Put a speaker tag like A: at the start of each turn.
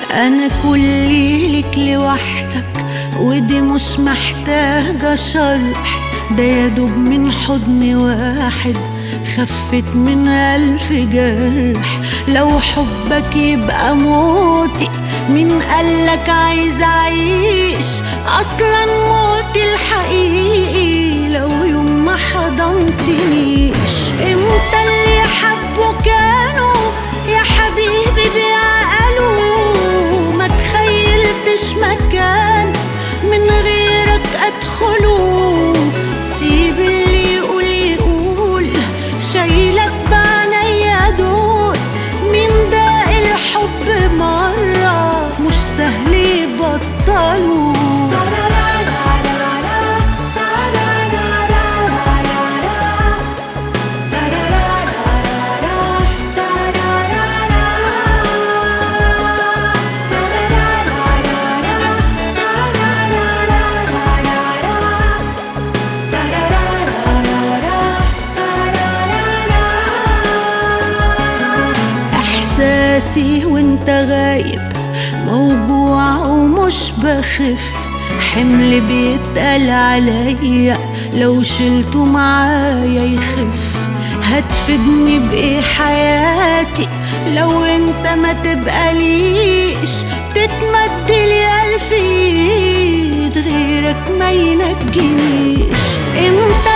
A: أنا كلي لك لوحدك ودي مش محتاجة شرح ده يدوب من حضن واحد خفت من ألف جرح لو حبك يبقى موتي مين قالك عايز أعيش أصلا موتي الحقيقي لو يوم ما حضنتنيش امتى اللي حبوا كانوا يا حبيبي بيعقلوا ما تخيلتش مكان من غيرك ادخله سيب اللي يقول يقول شايلك بعنيا دول مين ده الحب مرة مش سهل يبطلوا احساسي وانت غايب موجوع ومش بخف حمل بيتقل عليا لو شلته معايا يخف هتفيدني بايه حياتي لو انت ما تبقى ليش تتمد لي الف ايد غيرك ما ينجيش انت